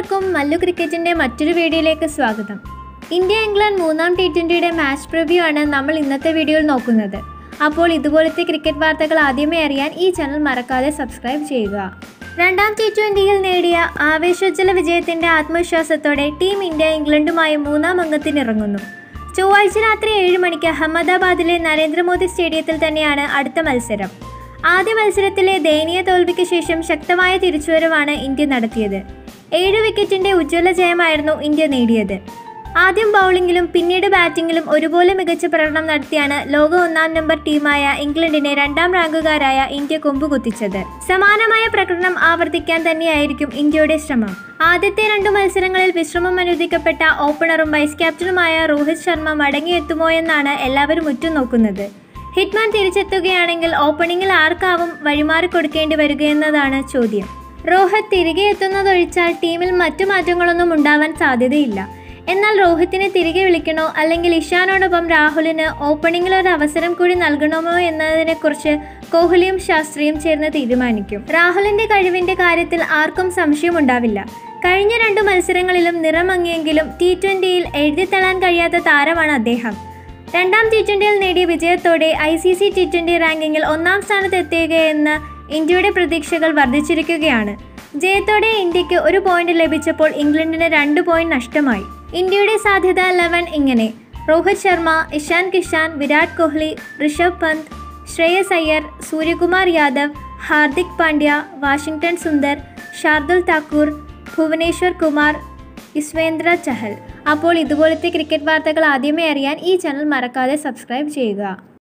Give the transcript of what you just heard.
എല്ലാവർക്കും മല്ലു ക്രിക്കറ്റിൻ്റെ മറ്റൊരു വീഡിയോയിലേക്ക് സ്വാഗതം ഇന്ത്യ ഇംഗ്ലണ്ട് മൂന്നാം ടി ട്വൻ്റിയുടെ മാച്ച് പ്രിവ്യൂ ആണ് നമ്മൾ ഇന്നത്തെ വീഡിയോയിൽ നോക്കുന്നത് അപ്പോൾ ഇതുപോലത്തെ ക്രിക്കറ്റ് വാർത്തകൾ ആദ്യമേ അറിയാൻ ഈ ചാനൽ മറക്കാതെ സബ്സ്ക്രൈബ് ചെയ്യുക രണ്ടാം ടി ട്വൻ്റിയിൽ നേടിയ ആവേശോജ്വല വിജയത്തിൻ്റെ ആത്മവിശ്വാസത്തോടെ ടീം ഇന്ത്യ ഇംഗ്ലണ്ടുമായി മൂന്നാം അംഗത്തിനിറങ്ങുന്നു ചൊവ്വാഴ്ച രാത്രി ഏഴ് മണിക്ക് അഹമ്മദാബാദിലെ നരേന്ദ്രമോദി സ്റ്റേഡിയത്തിൽ തന്നെയാണ് അടുത്ത മത്സരം ആദ്യ മത്സരത്തിലെ ദയനീയ തോൽവിക്ക് ശേഷം ശക്തമായ തിരിച്ചുവരവാണ് ഇന്ത്യ നടത്തിയത് ഏഴ് വിക്കറ്റിന്റെ ഉജ്ജ്വല ജയമായിരുന്നു ഇന്ത്യ നേടിയത് ആദ്യം ബൗളിംഗിലും പിന്നീട് ബാറ്റിംഗിലും ഒരുപോലെ മികച്ച പ്രകടനം നടത്തിയാണ് ലോക ഒന്നാം നമ്പർ ടീമായ ഇംഗ്ലണ്ടിനെ രണ്ടാം റാങ്കുകാരായ ഇന്ത്യ കൊമ്പുകുത്തിച്ചത് സമാനമായ പ്രകടനം ആവർത്തിക്കാൻ തന്നെയായിരിക്കും ഇന്ത്യയുടെ ശ്രമം ആദ്യത്തെ രണ്ടു മത്സരങ്ങളിൽ വിശ്രമം അനുവദിക്കപ്പെട്ട ഓപ്പണറും വൈസ് ക്യാപ്റ്റനുമായ രോഹിത് ശർമ്മ മടങ്ങിയെത്തുമോ എന്നാണ് എല്ലാവരും ഉറ്റുനോക്കുന്നത് ഹിറ്റ്മാൻ തിരിച്ചെത്തുകയാണെങ്കിൽ ഓപ്പണിംഗിൽ ആർക്കാവും വഴിമാറി കൊടുക്കേണ്ടി വരികയെന്നതാണ് ചോദ്യം രോഹിത് തിരികെ എത്തുന്നതൊഴിച്ചാൽ ടീമിൽ മറ്റു മാറ്റങ്ങളൊന്നും ഉണ്ടാവാൻ സാധ്യതയില്ല എന്നാൽ രോഹിത്തിനെ തിരികെ വിളിക്കണോ അല്ലെങ്കിൽ ഇഷാനോടൊപ്പം രാഹുലിന് ഓപ്പണിംഗിൽ ഒരു അവസരം കൂടി നൽകണമോ എന്നതിനെക്കുറിച്ച് കോഹ്ലിയും ശാസ്ത്രിയും ചേർന്ന് തീരുമാനിക്കും രാഹുലിന്റെ കഴിവിന്റെ കാര്യത്തിൽ ആർക്കും സംശയമുണ്ടാവില്ല കഴിഞ്ഞ രണ്ട് മത്സരങ്ങളിലും നിറമങ്ങിയെങ്കിലും ടി ട്വന്റിയിൽ എഴുതിത്തള്ളാൻ കഴിയാത്ത താരമാണ് അദ്ദേഹം രണ്ടാം ടി ട്വൻ്റിയിൽ നേടിയ വിജയത്തോടെ I C C T twenty റാങ്കിങ്ങിൽ ഒന്നാം സ്ഥാനത്തെത്തുകയെന്ന് ഇന്ത്യയുടെ പ്രതീക്ഷകൾ വർദ്ധിച്ചിരിക്കുകയാണ് ജയത്തോടെ ഇന്ത്യക്ക് ഒരു പോയിന്റ് ലഭിച്ചപ്പോൾ ഇംഗ്ലണ്ടിന് രണ്ട് പോയിന്റ് നഷ്ടമായി ഇന്ത്യയുടെ സാധ്യത ലെവൻ ഇങ്ങനെ രോഹിത് ശർമ്മ ഇഷാൻ കിഷാൻ വിരാട് കോഹ്ലി ഋഷഭ് പന്ത് ശ്രേയസ് അയ്യർ സൂര്യകുമാർ യാദവ് ഹാർദിക് പാണ്ഡ്യ വാഷിംഗ്ടൺ സുന്ദർ ഷാർദുൽ താക്കൂർ ഭുവനേശ്വർ കുമാർ യുസ്വേന്ദ്ര ചഹൽ അപ്പോൾ ഇതുപോലത്തെ ക്രിക്കറ്റ് വാർത്തകൾ ആദ്യമേ അറിയാൻ ഈ ചാനൽ മറക്കാതെ സബ്സ്ക്രൈബ് ചെയ്യുക